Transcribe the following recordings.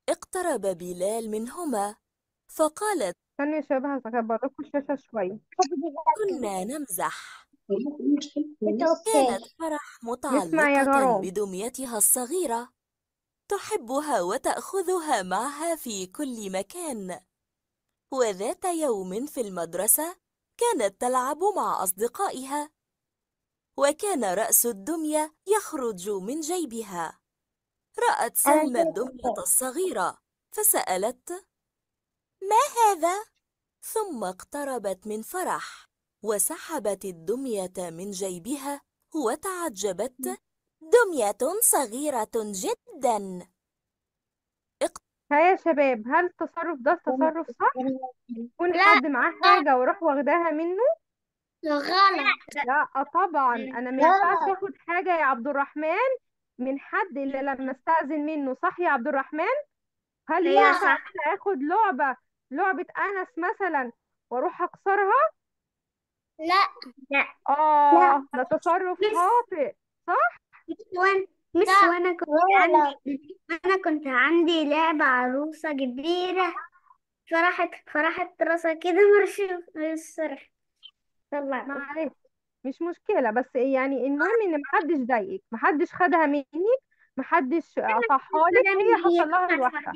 اقترب بلال منهما فقالت استني يا شباب هكبر لكم الشاشة شوية كنا نمزح كانت اوكي فرح نسمع يا متعلقة غرام بدميتها الصغيرة تحبها وتأخذها معها في كل مكان وذات يوم في المدرسة كانت تلعب مع أصدقائها وكان رأس الدمية يخرج من جيبها رأت سلمى الدمية الصغيرة فسألت ما هذا؟ ثم اقتربت من فرح وسحبت الدمية من جيبها وتعجبت دمية صغيرة جدا ها يا شباب هل التصرف ده تصرف صح؟ يكون لا. حد معاه حاجة وراح واخداها منه؟ غلط لا طبعا انا ما لا. ينفعش اخد حاجة يا عبد الرحمن من حد الا لما استأذن منه صح يا عبد الرحمن؟ هل هي ينفع صح. انا اخد لعبة لعبة انس مثلا واروح اكسرها؟ لا لا اه ده تصرف بس- خاطئ مش وانا مش وانا كنت عندي انا كنت عندي لعبة عروسة كبيرة فراحت فراحت راسها كده مرش الصرح طلع معلش مش مشكلة بس يعني المهم ان محدش ضايقك محدش خدها منك محدش قطعها لك هي حصل لها لوحدها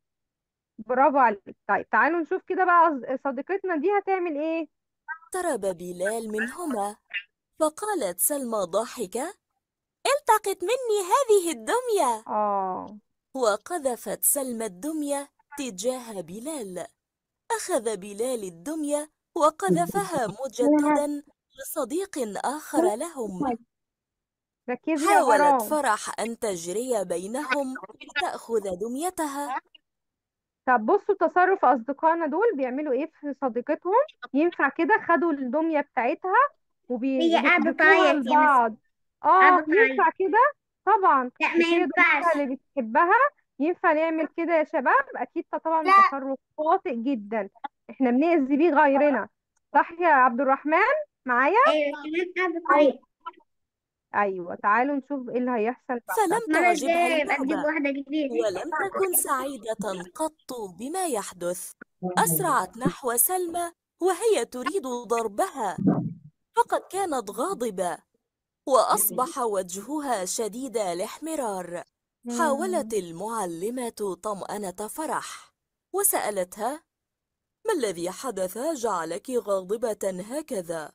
برافو عليك طيب تعالوا نشوف كده بقى صديقتنا دي هتعمل ايه اقترب بلال منهما فقالت سلمى ضاحكة التقط مني هذه الدمية اه وقذفت سلمى الدمية تجاه بلال أخذ بلال الدمية وقذفها مجددا لصديق آخر لهم ركزي يا حاولت غرام فرح أن تجري بينهم لتأخذ دميتها طب بصوا تصرف اصدقائنا دول بيعملوا ايه في صديقتهم ينفع كده خدوا الدمية بتاعتها هي قاعدة وبيحدفوها تعيط يا لبعض اه قاعدة ينفع كده طبعا لا مش ما هي دميتها ينفعش اللي بتحبها ينفع نعمل كده يا شباب اكيد طبعا لا. تصرف خاطئ جدا احنا بنأذي بيه غيرنا صح يا عبد الرحمن معايا ايوه كمان قاعدة تعيط ايوه تعالوا نشوف ايه اللي هيحصل بعدها فلم مرة تعجبها جاية أجيب اللعبة واحدة كبيرة ولم تكن سعيدة قط بما يحدث أسرعت نحو سلمى وهي تريد ضربها فقد كانت غاضبة وأصبح وجهها شديد الاحمرار حاولت المعلمة طمأنة فرح وسألتها ما الذي حدث جعلك غاضبة هكذا؟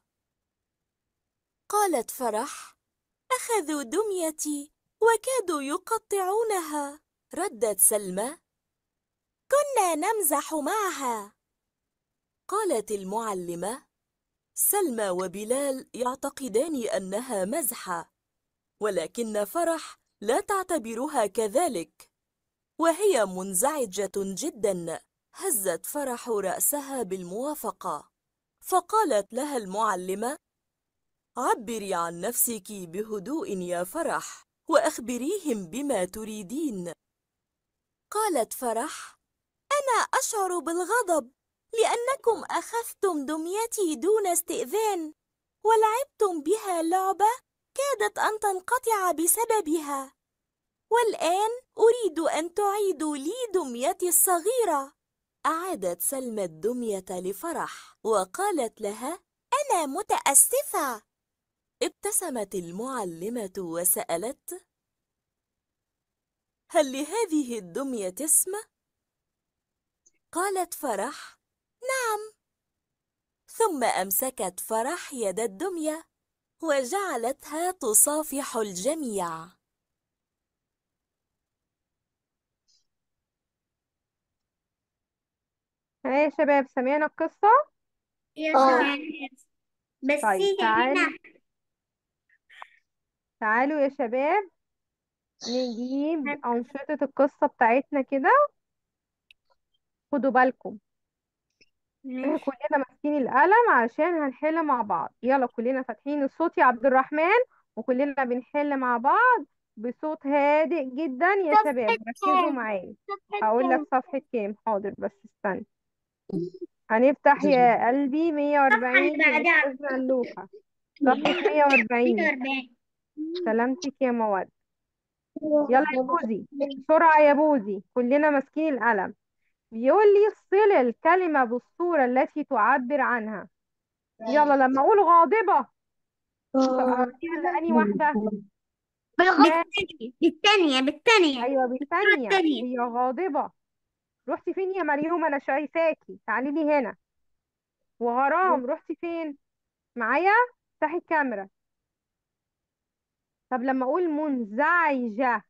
قالت فرح أخذوا دميتي وكادوا يقطعونها ردت سلمى كنا نمزح معها قالت المعلمة سلمى وبلال يعتقدان أنها مزحة ولكن فرح لا تعتبرها كذلك وهي منزعجة جدا هزت فرح رأسها بالموافقة فقالت لها المعلمة عبري عن نفسك بهدوء يا فرح وأخبريهم بما تريدين قالت فرح أنا أشعر بالغضب لأنكم أخذتم دميتي دون استئذان ولعبتم بها لعبة كادت أن تنقطع بسببها والآن أريد أن تعيدوا لي دميتي الصغيرة أعادت سلمى الدمية لفرح وقالت لها أنا متأسفة ابتسمت المعلمة وسألت هل لهذه الدمية اسم؟ قالت فرح نعم ثم أمسكت فرح يد الدمية وجعلتها تصافح الجميع ها يا شباب سمعنا القصة يا آه. سلام بس طيب هي تعالوا هنا تعالوا يا شباب نجيب أنشطة القصة بتاعتنا كده خدوا بالكم ماشي. كلنا ماسكين القلم عشان هنحل مع بعض يلا كلنا فاتحين الصوت يا عبد الرحمن وكلنا بنحل مع بعض بصوت هادئ جدا يا شباب ركزوا معايا هقول لك صفحة كام حاضر بس استنى هنفتح يا قلبي 140 اللي بعدها. للأستاذ ملوحة صفحة 140 42 سلامتك يا مواد يلا يا بوزي بسرعة يا بوزي كلنا ماسكين القلم بيقول لي صل الكلمة بالصورة التي تعبر عنها يلا لما أقول غاضبة أوديها لأني واحدة بالتانية بالتانية بالتانية أيوة بالثانية التانية. هي غاضبة رحتي فين يا مريوم أنا شايفاكي تعالي لي هنا وغرام رحتي فين معايا افتحي الكاميرا طب لما أقول منزعجة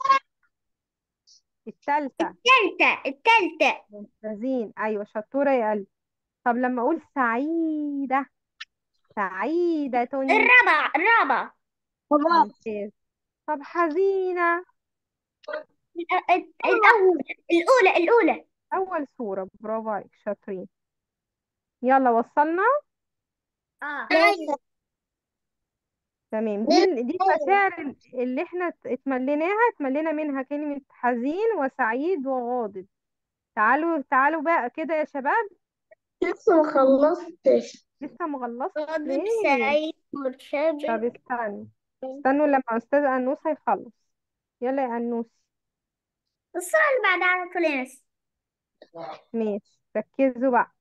التالتة التالتة التالتة ممتازين أيوة شطورة يا قلبي طب لما أقول سعيدة سعيدة الرابع الرابع ممتاز طب حزينة ال- ال- الأول الأولى الأولى أول صورة برافو عليك شاطرين يلا وصلنا اه تمام دي ال- دي المشاعر اللي احنا ات- اتمليناها اتملينا منها كلمة حزين وسعيد وغاضب تعالوا تعالوا بقى كده يا شباب لسه ما خلصتش لسه مغلصت غاضب ليه سعيد طب مرتبط استنوا استنوا لما أستاذ أنوس هيخلص يلا يا أنوس الصورة اللي بعدها على طول يا ناس ماشي ركزوا بقى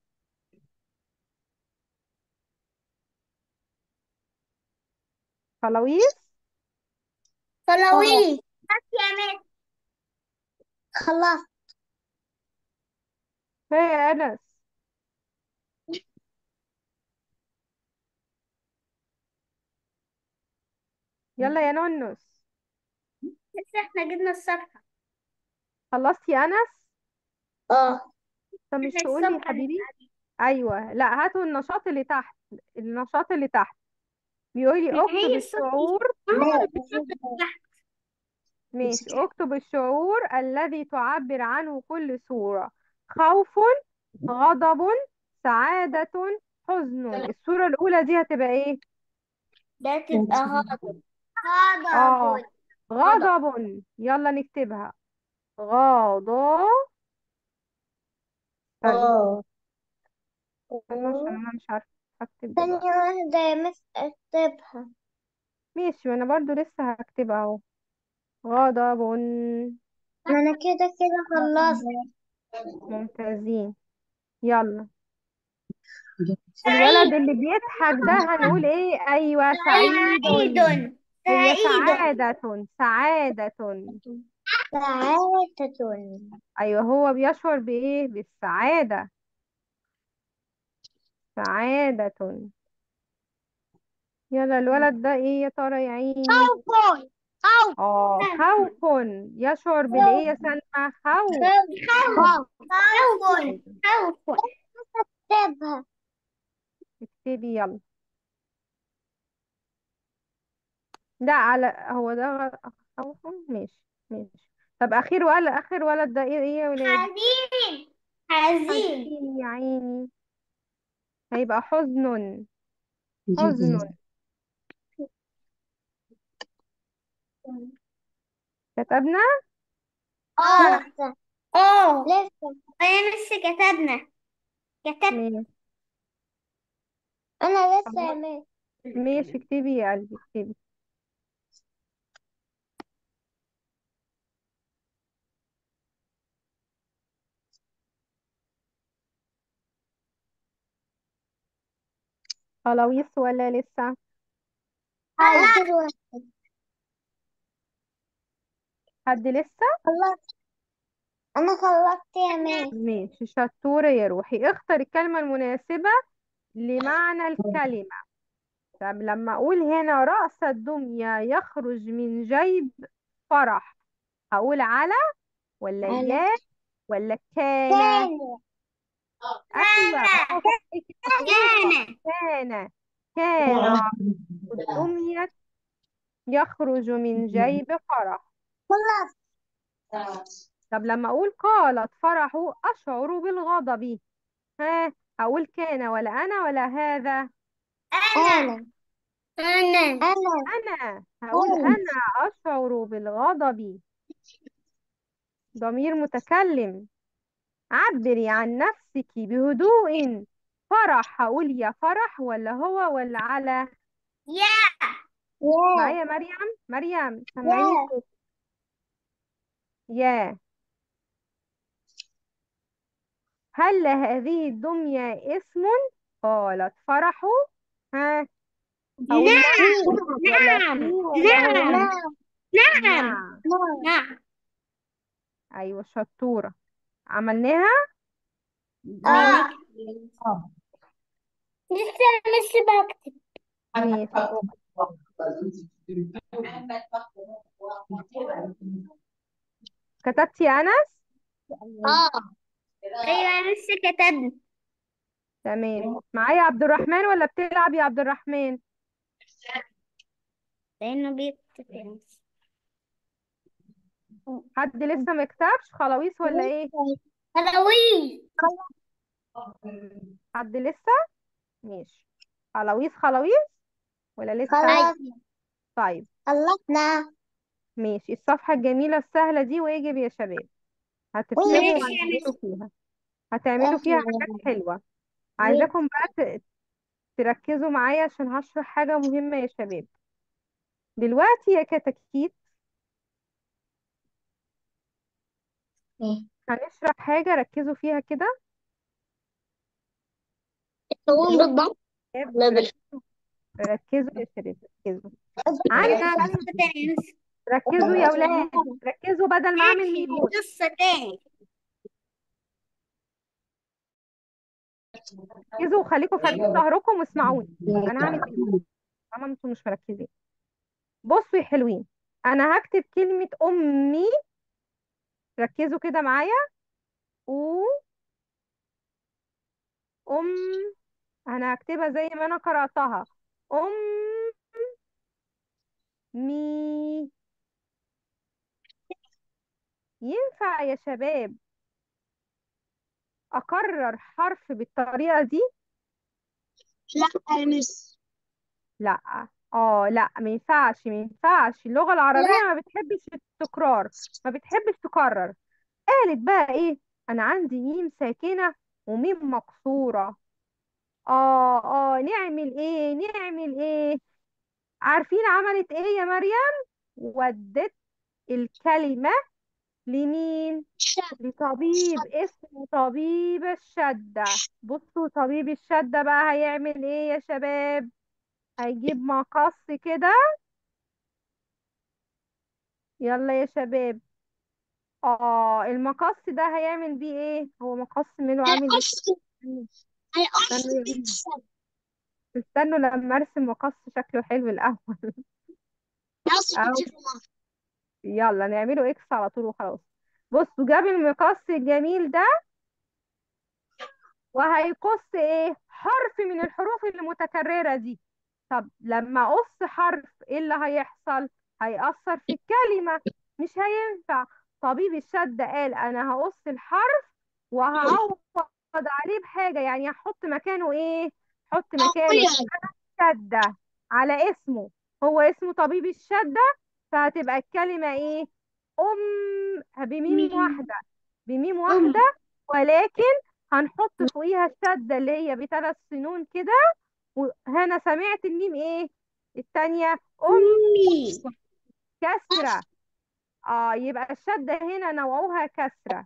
خلاويص صلاويس يا مس خلصت ها يا أنس يلا يا نونس لسه احنا جبنا الصفحة خلصتي يا أنس اه طب مش احنا تقولي يا الصفحة اللي حبيبي ايوه لا هاتوا النشاط اللي تحت النشاط اللي تحت بيقولي هي اكتب الصفحة الشعور اه الصفحة اللي تحت ماشي اكتب الشعور الذي تعبر عنه كل صورة خوف غضب سعادة حزن الصورة الأولى دي هتبقى ايه؟ ده تبقى غضب اه غضب غضب يلا نكتبها غاضب استنى اه استنى عشان انا مش عارفة اكتب ثانية دلوقتي واحدة يا مس اكتبها ماشي وانا برضو لسه هكتبها اهو غضب ما انا كده كده خلصت ممتازين يلا سعيد الولد اللي بيضحك ده هنقول ايه ايوه سعيد سعيد هي سعيد سعادة سعادة سعادة ايوه هو بيشعر بايه بالسعادة سعادة يلا الولد ده ايه يا ترى يا عيني خوف اه خوف يشعر بالايه يا سلمى خوف خوف خوف خوف اكتبها اكتبي يلا ده على هو ده غ- خوف ماشي ماشي طب اخير ولد اخر ولد ده ايه ايه يا ولاد حزين حزين حزين يا عيني هيبقى حزن حزن كتبنا اه لسه اه لسه انا لسه كتبنا كتبت ماشي انا لسه يا مس ماشي اكتبي يا قلبي اكتبي خلاويص ولا لسه آخر واحد حد لسه خلصت انا خلصت يا مس ماشي شطورة يا روحي اختر الكلمة المناسبة لمعنى الكلمة طب لما أقول هنا رأس الدمية يخرج من جيب فرح هقول على ولا على. يا ولا كان تاني أيوة برافو عليكي كان كان كان الدمية يخرج من جيب فرح خلصت طب لما أقول قالت فرح أشعر بالغضب ها هقول كان ولا أنا ولا هذا انا انا انا انا أنا هقول أنا. أنا أشعر بالغضب ضمير متكلم عبري عن نفسك بهدوء فرح هقول يا فرح ولا هو ولا على يا يا معايا مريم مريم سمعيني يا. صوت يا هل هذه الدمية اسم قالت فرح ها أو نعم ولا نعم في ولا نعم هو نعم نعم نعم أيوة شطورة عملناها اه لسه مش بكتب ماشي كتبتي يا أنس اه ايوه لسه كتبنا تمام معايا عبد الرحمن ولا بتلعب يا عبد الرحمن لانه بيكتب حد لسه ما كتبش خلاويص ولا ايه خلاويص حد لسه ماشي خلاويص خلاويص ولا لسه خلاص طيب خلصنا ماشي الصفحة الجميلة السهلة دي واجب يا شباب هتفتحوا ماشي يا وهتعملوا فيها هتعملوا فيها حاجات حلوة عايزاكم بقى ت- تركزوا معايا عشان هشرح حاجة مهمة يا شباب دلوقتي يا كتاكيت هنشرح حاجة ركزوا فيها كده تقول بالضبط ركزوا يا شباب ركزوا عندي انا كلمة قصة تاني ركزوا يا ولاد ركزوا بدل ما اعمل ماشي ميوت قصة تاني ركزوا وخليكم فارقين ظهركم واسمعوني انا هعمل ميوت طالما انتوا مش مركزين بصوا يا حلوين انا هكتب كلمة امي ركزوا كده معايا و ام انا هكتبها زي ما انا قرأتها ام مي ينفع يا شباب اكرر حرف بالطريقة دي لا يا مس لا اه لا ما ينفعش ما ينفعش اللغة العربية ما بتحبش التكرار ما بتحبش تكرر قالت بقى ايه انا عندي ميم ساكنة وميم مكسورة اه اه نعمل ايه نعمل ايه عارفين عملت ايه يا مريم ودت الكلمة لمين لطبيب اسمه طبيب الشدة بصوا طبيب الشدة بقى هيعمل ايه يا شباب هيجيب مقص كده يلا يا شباب اه المقص ده هيعمل بيه ايه هو مقص منه عامل ايه استنوا يا بنتي استنوا لما ارسم مقص شكله حلو الاول أهو. يلا نعمله اكس على طول وخلاص بصوا جاب المقص الجميل ده وهيقص ايه حرف من الحروف المتكررة دي طب لما اقص حرف ايه اللي هيحصل هيأثر في الكلمة مش هينفع طبيب الشدة قال انا هقص الحرف وهعوض عليه بحاجة يعني هحط مكانه ايه حط مكانه شدة على اسمه هو اسمه طبيب الشدة فهتبقى الكلمة ايه ام بميم ميم. واحدة بميم واحدة ولكن هنحط فوقيها الشدة اللي هي بثلاث سنون كده وهنا سمعت الميم ايه التانية ام أمي كسرة اه يبقى الشدة هنا نوعوها كسرة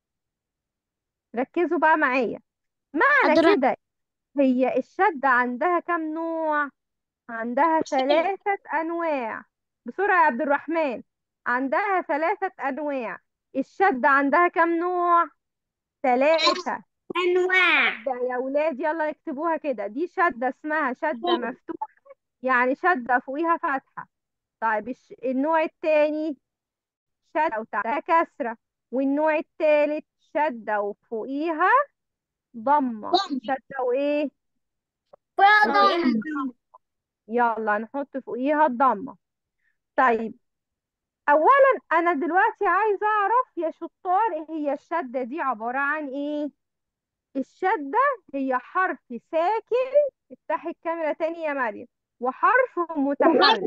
ركزوا بقى معايا معنى أدرى. كده هي الشدة عندها كم نوع عندها ثلاثة أنواع بسرعة يا عبد الرحمن عندها ثلاثة أنواع الشدة عندها كم نوع ثلاثة أنواع شدة يا ولاد يلا اكتبوها كده دي شدة اسمها شدة مفتوحة يعني شدة فوقيها فتحة طيب الش- النوع التاني شدة وتحتها كسرة والنوع التالت شدة وفوقيها ضمة ضم. شدة وإيه فضل يلا نحط فوقيها الضمة طيب أولا أنا دلوقتي عايزة أعرف يا شطار هي الشدة دي عبارة عن إيه الشدة هي حرف ساكن افتحي الكاميرا تاني يا مريم وحرف متحرك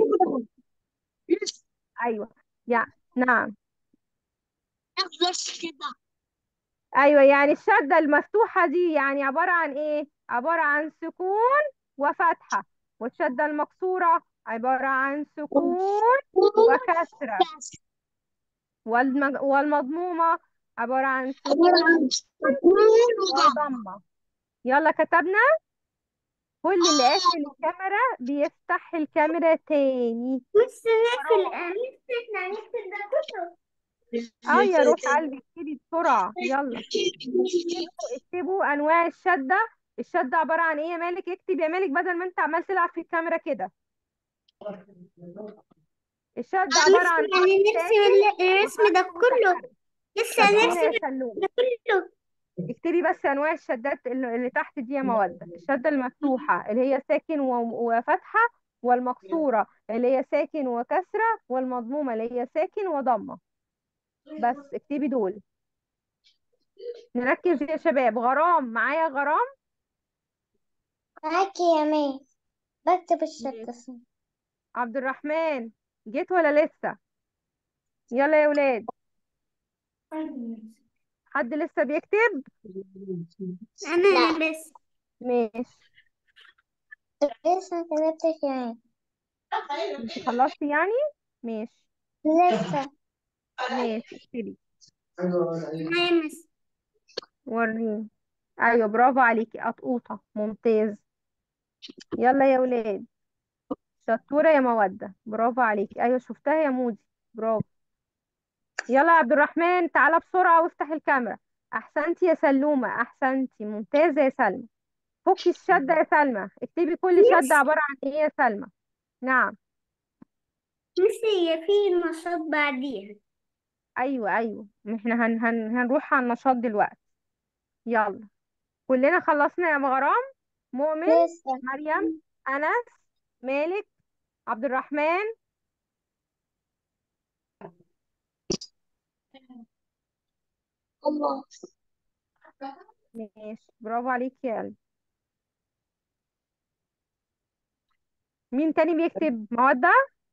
أيوة يعني نعم ايوه يعني الشده المفتوحه دي يعني عباره عن ايه عباره عن سكون وفتحه والشده المكسوره عباره عن سكون وكسره والمج... والمضمومة عبارة عن سكون وضمة يلا كتبنا كل اللي قافل الكاميرا بيفتح الكاميرا تاني مس نقفل مس احنا هنكتب ده كله اه يا روح قلبي اكتبي بسرعة يلا اكتبوا اكتبوا انواع الشدة الشدة عبارة عن ايه يا مالك اكتب يا مالك بدل ما انت عمال تلعب في الكاميرا كده الشدة عبارة عن يعني نرسم ال- الرسم ده كله لسه شدونا نرسم يا سلوم ده كله اكتبي بس انواع الشدات اللي اللي تحت دي يا مودة الشدة المفتوحة اللي هي ساكن و- وفتحة والمكسورة اللي هي ساكن وكسرة والمضمومة اللي هي ساكن وضمة بس اكتبي دول نركز يا شباب غرام معايا غرام معاكي يا ميس بكتب الشتة صح. عبد الرحمن جيت ولا لسه يلا يا ولاد حد لسه بيكتب انا بس ماشي لسه مكتبتش يا ميس انت خلصتي يعني ماشي لسه ماشي اكتبي انا مس وريني ايوه برافو عليكي قطقوطة ممتاز يلا يا ولاد شطورة يا مودة برافو عليكي ايوه شفتها يا مودي برافو يلا يا عبد الرحمن تعالى بسرعة وافتح الكاميرا احسنتي يا سلومة احسنتي ممتازة يا سلمى فكي الشدة يا سلمى اكتبي كل شدة عبارة عن ايه يا سلمى نعم مس هي في نشاط بعديها ايوه ايوه احنا هن هن هنروح على النشاط دلوقتي يلا كلنا خلصنا يا مغرام مؤمن لسه مريم انس مالك عبد الرحمن الله ماشي برافو عليك يا قلبي مين تاني بيكتب مودة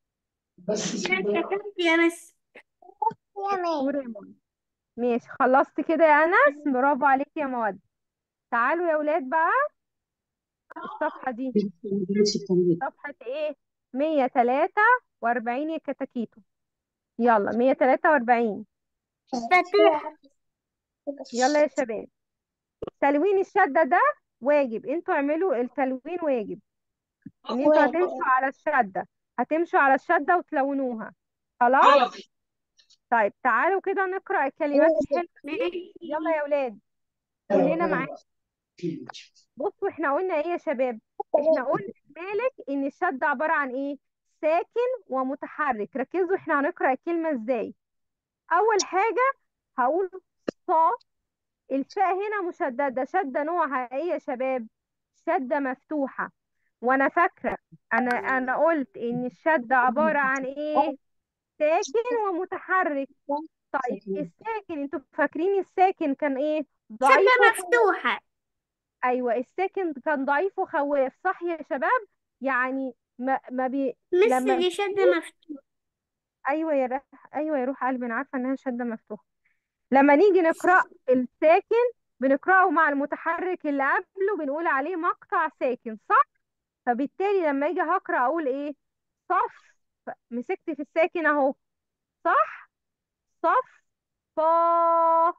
كتبت يا مس يا ميس نور يا مودة ماشي خلصت كده يا انس برافو عليك يا مودة تعالوا يا ولاد بقى الصفحة دي صفحة ايه 143 يا كتاكيتو يلا 143 فتح يلا يا شباب تلوين الشدة ده واجب انتوا اعملوا التلوين واجب ان انتوا واجب. هتمشوا على الشدة هتمشوا على الشدة وتلونوها خلاص طيب تعالوا كده نقرأ الكلمات الحلوة يلا يا ولاد كلنا معانا بصوا احنا قلنا ايه يا شباب احنا قلنا مالك ان الشد عبارة عن ايه ساكن ومتحرك ركزوا احنا هنقرأ الكلمة ازاي اول حاجة هقول صا الفاء هنا مشددة شدة نوعها ايه يا شباب شدة مفتوحة وانا فاكرة انا انا قلت ان الشدة عبارة عن ايه ساكن ومتحرك طيب الساكن انتوا فاكرين الساكن كان ايه ضعيف شدة وخ- مفتوحة ايوه الساكن كان ضعيف وخواف صح يا شباب يعني ما ما بي مس لما دي شدة مفتوحة ايوه يا روح ايوه يا روح قلبي انا عارفه انها شده مفتوحه لما نيجي نقرا الساكن بنقراه مع المتحرك اللي قبله بنقول عليه مقطع ساكن صح فبالتالي لما اجي هقرا اقول ايه صف مسكت في الساكن اهو صح صف فا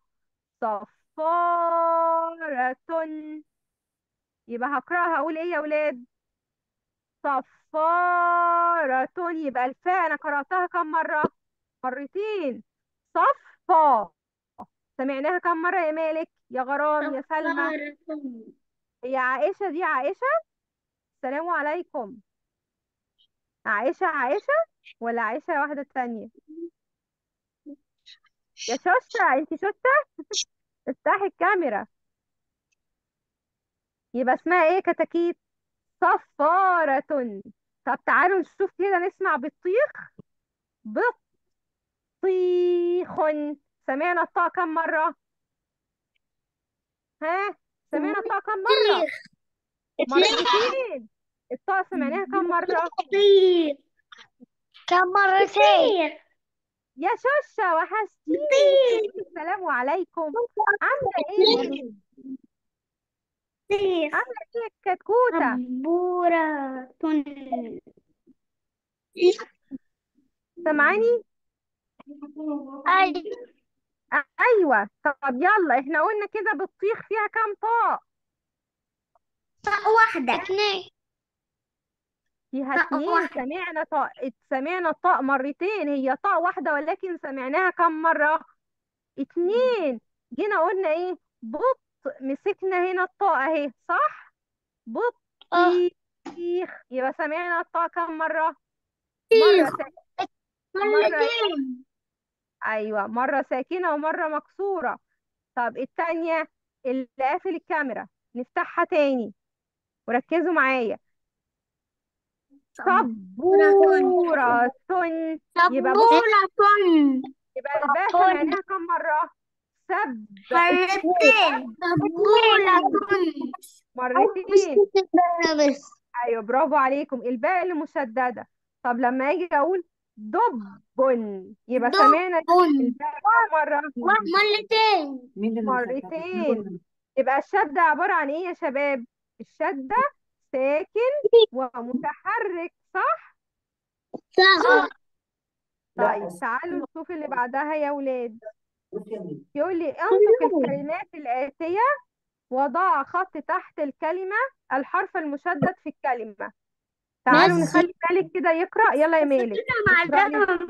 صفارة يبقى هقراها اقول ايه يا ولاد صفارة يبقى الفاء انا قرأتها كم مرة مرتين صفا سمعناها كم مرة يا مالك يا غرام يا سلمى صفارة هي عائشة دي عائشة السلام عليكم عائشة عائشة ولا عائشة واحدة تانية يا شوشة انت شوشة افتحي الكاميرا يبقى اسمها ايه كتاكيت صفارة طب تعالوا نشوف كده نسمع بطيخ بطيخ سمعنا الطاء كم مرة ها سمعنا الطاء كم مرة مرتين الطاء سمعناها كم مرة طير كم مرتين طير يا شوشة وحشتيني طير السلام عليكم عاملة ايه طير عاملة ايه يا كتكوتة صبورة سامعاني أي ايوه طب يلا احنا قلنا كده بتطيخ فيها كام طاء طاء واحدة اثنين فيها طاء اتنين واحدة سمعنا طاء سمعنا الطاء مرتين هي طاء واحدة ولكن سمعناها كم مرة اتنين جينا قلنا ايه بط مسكنا هنا الطاء اهي صح اه بطيخ يبقى سمعنا الطاء كم مرة مرة طيخ ساكنة مرة ايه مرتين ايوه مرة ساكنة ومرة مكسورة طب التانية اللي قافل الكاميرا نفتحها تاني وركزوا معايا صبورة سبورة يبقى بص صبورة يبقى الباء سمعناها كم مرة سب مرتين صبورة مرتين بس ايوه برافو عليكم الباء اللي مشددة طب لما اجي اقول دب يبقى دب. سمعنا الباء كم مرة مرتين مرتين يبقى الشدة عبارة عن ايه يا شباب الشدة ساكن ومتحرك صح صح طيب تعالوا نشوف اللي بعدها يا ولاد يقول لي انطق الكلمات الآتية وضع خط تحت الكلمة الحرف المشدد في الكلمة تعالوا بس. نخلي مالك كده يقرأ يلا يا مالك مع اقرأي.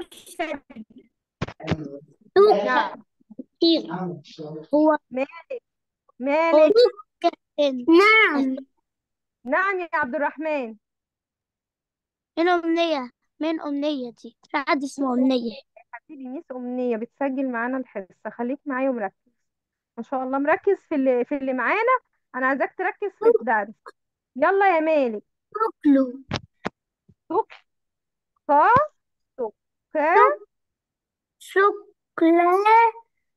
ده نعم هو مالك مالك نعم نعم يا عبد الرحمن من أمنية من أمنية دي في حد اسمه أمنية حبيبي ميس أمنية بتسجل معانا الحصة خليك معايا ومركز ما شاء الله مركز في اللي في اللي معانا أنا عايزاك تركز في الدرس يلا يا مالك أكلوا سك صا سكا شوكولا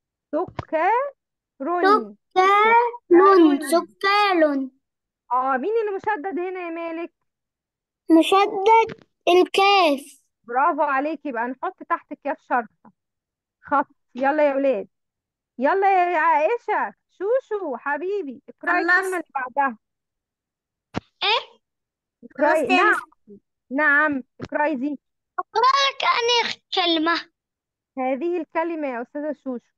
سكرون سكالون سكالون اه مين اللي مشدد هنا يا مالك مشدد الكاف برافو عليك يبقى نحط تحت الكاف شرطة خط يلا يا ولاد يلا يا عائشة شوشو حبيبي اقرأي الكلمة خلصت. اللي بعدها إيه؟ اقرأي خلاص نعم نعم اقرأي دي كأني كلمة هذه الكلمة يا أستاذة شوشو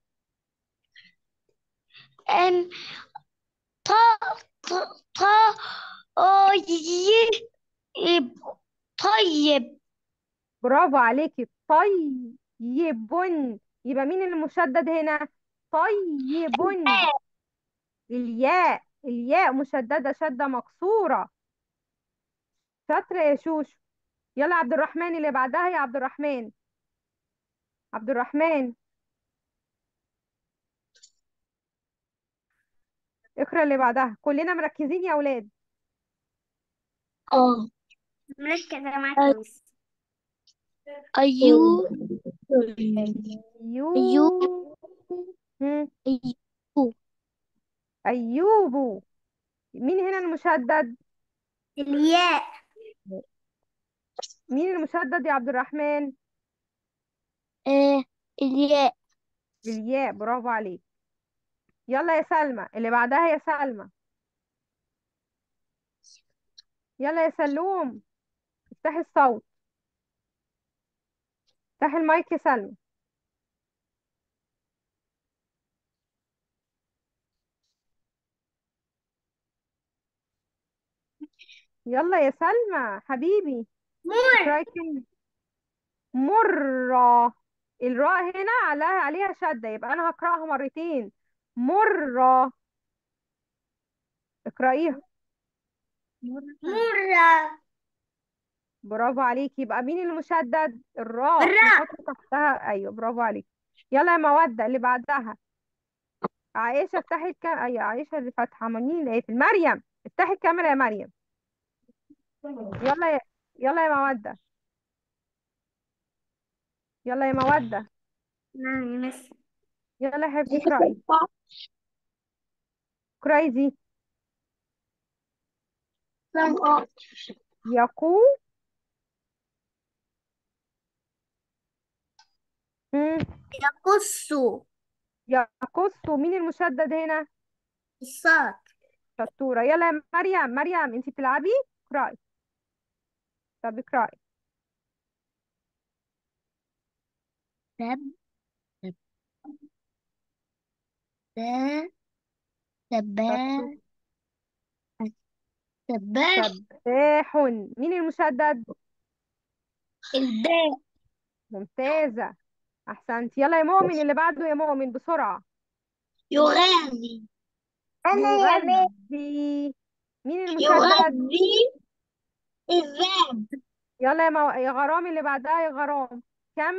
أم طا طا طا طيب طيب برافو عليكي طيب يبقى مين اللي مشدد هنا طيب الياء الياء مشددة شدة مكسورة شاطرة يا شوشو يلا عبد الرحمن اللي بعدها يا عبد الرحمن عبد الرحمن اقرا اللي بعدها كلنا مركزين يا اولاد اه مركزة معاك يا مس أيو ايوب أيوب. هم، أيو ايوب مين هنا المشدد الياء مين المشدد يا عبد الرحمن آه الياء الياء برافو عليك يلا يا سلمى اللي بعدها يا سلمى يلا يا سلوم افتحي الصوت افتحي المايك يا سلمى يلا يا سلمى حبيبي اقرأي كلمة مرة الراء هنا عليها عليها شدة يبقى أنا هقرأها مرتين مرة اقرأيها مرة برافو عليكي يبقى مين المشدد الراء الراء. نحط تحتها أيوه برافو عليكي يلا يا مودة اللي بعدها عائشة افتحي الكاميرا أيوه عائشة اللي فاتحة أمال مين اللي قافل مريم افتحي الكاميرا يا مريم يلا يا يلا يا مودة يلا يا مودة نعم يا مس يلا يا حبيبتي اقرأي اقرأي دي يقو مم. يقص يقص مين المشدد هنا الصاد شطورة يلا يا مريم مريم انتي بتلعبي اقرأي طب اقرأي سب سب سب سباح سباح سباح مين المشدد الباء ممتازة أحسنت يلا يا مؤمن اللي بعده يا مؤمن بسرعة يغازي أنا يا ميس يغذي مين المشدد يغذي الذئب يلا يا, مو... يا غرام اللي بعدها يا غرام كم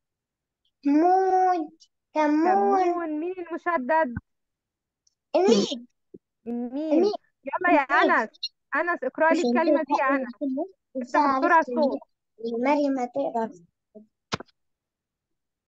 مون كمون كمون مين المشدد الميم الميم الميم يلا يا أنس أنس اقرأ لي الكلمة دي يا أنس افتح بسرعة الصوت مريم تقرا